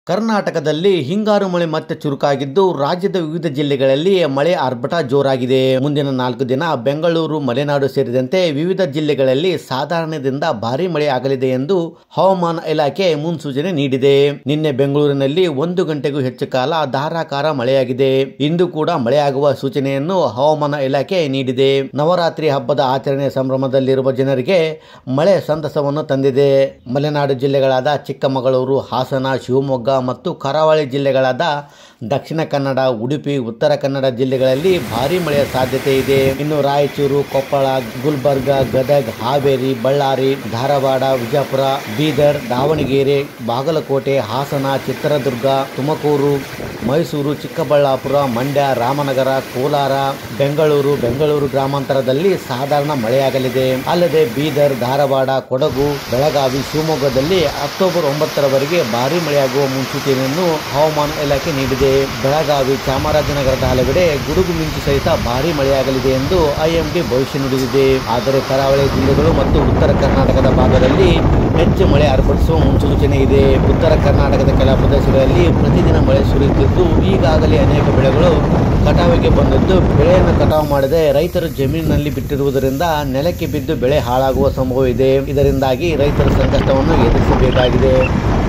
ಕರ್ನಾಟಕದಲ್ಲಿ ಹಿಂಗಾರು ಮಳೆ ಮತ್ತೆ ಚುರುಕಾಗಿದ್ದು ರಾಜ್ಯದ ವಿವಿಧ ಜಿಲ್ಲೆಗಳಲ್ಲಿ ಮಳೆ ಆರ್ಭಟ ಜೋರಾಗಿದೆ ಮುಂದಿನ ನಾಲ್ಕು ದಿನ ಬೆಂಗಳೂರು ಮಲೆನಾಡು ಸೇರಿದಂತೆ ವಿವಿಧ ಜಿಲ್ಲೆಗಳಲ್ಲಿ ಸಾಧಾರಣದಿಂದ ಭಾರಿ ಮಳೆ ಆಗಲಿದೆ ಎಂದು ಹವಾಮಾನ ಇಲಾಖೆ ಮುನ್ಸೂಚನೆ ನೀಡಿದೆ ನಿನ್ನೆ ಬೆಂಗಳೂರಿನಲ್ಲಿ ಒಂದು ಗಂಟೆಗೂ ಹೆಚ್ಚು ಕಾಲ ಧಾರಾಕಾರ ಮಳೆಯಾಗಿದೆ ಇಂದು ಕೂಡ ಮಳೆಯಾಗುವ ಸೂಚನೆಯನ್ನು ಹವಾಮಾನ ಇಲಾಖೆ ನೀಡಿದೆ ನವರಾತ್ರಿ ಹಬ್ಬದ ಆಚರಣೆ ಸಂಭ್ರಮದಲ್ಲಿರುವ ಜನರಿಗೆ ಮಳೆ ಸಂತಸವನ್ನು ತಂದಿದೆ ಮಲೆನಾಡು ಜಿಲ್ಲೆಗಳಾದ ಚಿಕ್ಕಮಗಳೂರು ಹಾಸನ ಶಿವಮೊಗ್ಗ ಮತ್ತು ಕರಾವಳಿ ಜಿಲ್ಲೆಗಳಾದ ದಕ್ಷಿಣ ಕನ್ನಡ ಉಡುಪಿ ಉತ್ತರ ಕನ್ನಡ ಜಿಲ್ಲೆಗಳಲ್ಲಿ ಭಾರಿ ಮಳೆಯ ಸಾಧ್ಯತೆ ಇದೆ ಇನ್ನು ರಾಯಚೂರು ಕೊಪ್ಪಳ ಗುಲ್ಬರ್ಗ ಗದಗ್ ಹಾವೇರಿ ಬಳ್ಳಾರಿ ಧಾರವಾಡ ವಿಜಯಪುರ ಬೀದರ್ ದಾವಣಗೆರೆ ಬಾಗಲಕೋಟೆ ಹಾಸನ ಚಿತ್ರದುರ್ಗ ತುಮಕೂರು ಮೈಸೂರು ಚಿಕ್ಕಬಳ್ಳಾಪುರ ಮಂಡ್ಯ ರಾಮನಗರ ಕೋಲಾರ ಬೆಂಗಳೂರು ಬೆಂಗಳೂರು ಗ್ರಾಮಾಂತರದಲ್ಲಿ ಸಾಧಾರಣ ಮಳೆಯಾಗಲಿದೆ ಅಲ್ಲದೆ ಬೀದರ್ ಧಾರವಾಡ ಕೊಡಗು ಬೆಳಗಾವಿ ಶಿವಮೊಗ್ಗದಲ್ಲಿ ಅಕ್ಟೋಬರ್ ಒಂಬತ್ತರವರೆಗೆ ಭಾರಿ ಮಳೆಯಾಗುವ ಮುನ್ಸೂಚನೆಯನ್ನು ಹವಾಮಾನ ಇಲಾಖೆ ನೀಡಿದೆ ಬೆಳಗಾವಿ ಚಾಮರಾಜನಗರದ ಹಲವೆಡೆ ಗುಡುಗು ಮಿಂಚು ಸಹಿತ ಭಾರಿ ಮಳೆಯಾಗಲಿದೆ ಎಂದು ಐಎಂಡಿ ಭವಿಷ್ಯ ನುಡಿದಿದೆ ಆದರೆ ಕರಾವಳಿ ಜಿಲ್ಲೆಗಳು ಮತ್ತು ಉತ್ತರ ಕರ್ನಾಟಕದ ಭಾಗದಲ್ಲಿ ಹೆಚ್ಚು ಮಳೆ ಆರ್ಭಟಿಸುವ ಮುನ್ಸೂಚನೆ ಇದೆ ಉತ್ತರ ಕರ್ನಾಟಕದ ಕೆಲ ಪ್ರದೇಶಗಳಲ್ಲಿ ಪ್ರತಿದಿನ ಮಳೆ ಸುರಿಯುತ್ತಿದ್ದು ಈಗಾಗಲೇ ಅನೇಕ ಬೆಳೆಗಳು ಕಟಾವಿಗೆ ಬಂದಿದ್ದು ಬೆಳೆಯನ್ನು ಕಟಾವು ಮಾಡದೆ ರೈತರು ಜಮೀನಿನಲ್ಲಿ ಬಿಟ್ಟಿರುವುದರಿಂದ ನೆಲಕ್ಕೆ ಬಿದ್ದು ಬೆಳೆ ಹಾಳಾಗುವ ಸಂಭವ ಇದೆ ಇದರಿಂದಾಗಿ ರೈತರು ಸಂಕಷ್ಟವನ್ನು ಎದುರಿಸಬೇಕಾಗಿದೆ